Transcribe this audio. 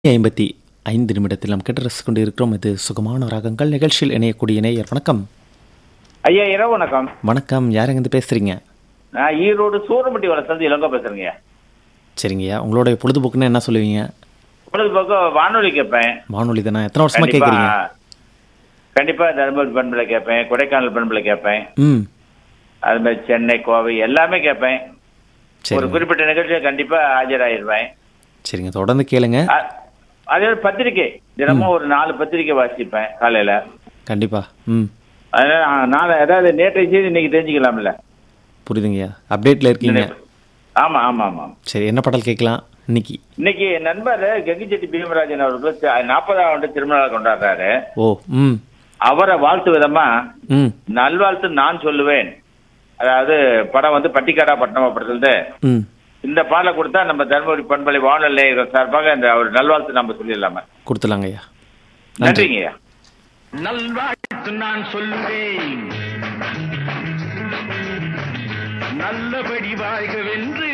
ஐம்பத்தி ஐந்து நிமிடத்தில் நாம் கேட்டு ரசித்துக் கொண்டு இருக்கிறோம் இது சுகமான ராகங்கள் நிகழ்ச்சியில் இணையக்கூடிய நேயர் வணக்கம் ஐயா இரவு வணக்கம் வணக்கம் யாருங்கிருந்து பேசுறீங்க நான் ஈரோடு சூரம்பட்டி வளர்ந்து இளங்கோ பேசுறேங்க சரிங்கய்யா உங்களுடைய பொழுதுபோக்குன்னு என்ன சொல்லுவீங்க பொழுதுபோக்கு வானொலி கேட்பேன் வானொலி தானே எத்தனை வருஷமா கண்டிப்பா கேட்குறீங்க கண்டிப்பா தருமபுரி பண்பில் கேட்பேன் கொடைக்கானல் பண்பில் கேட்பேன் ம் அது மாதிரி சென்னை கோவை எல்லாமே கேட்பேன் ஒரு சரிங்க குறிப்பிட்ட நிகழ்ச்சியை கண்டிப்பா ஆஜராயிருவேன் சரிங்க தொடர்ந்து கேளுங்க அ- அதே மாதிரி பத்திரிக்கை தினமும் ஒரு நாலு பத்திரிக்கை வாசிப்பேன் காலையில கண்டிப்பா ம் அதனால நான் நாளை அதாவது நேற்றைய செய்தி இன்னைக்கு தெரிஞ்சுக்கலாம்ல புரியுதுங்கய்யா அப்டேட்ல இருக்கீங்க ஆமா ஆமா ஆமா சரி என்ன பாடல் கேட்கலாம் இன்னைக்கு இன்னைக்கு என் நண்பர் கெங்கிச்செட்டி பீமராஜன் அவர்கள் நாற்பதாம் ஆண்டு திருமண நாள் கொண்டாடுறாரு ஓ ம் அவரை வாழ்த்து விதமா ம் நல்வாழ்த்து நான் சொல்லுவேன் அதாவது படம் வந்து பட்டிக்காடா பட்டணமா படத்துல ம் இந்த பாடலை கொடுத்தா நம்ம தர்மபுரி பண்பலை வானொலி சார்பாக இந்த அவர் நல்வாழ்த்து நம்ம சொல்லிடலாமா கொடுத்துலாங்கய்யா நன்றி நன்றிங்கய்யா நல்வாழ்த்து நான் சொல்லுவேன் நல்லபடி வாழ்கவென்று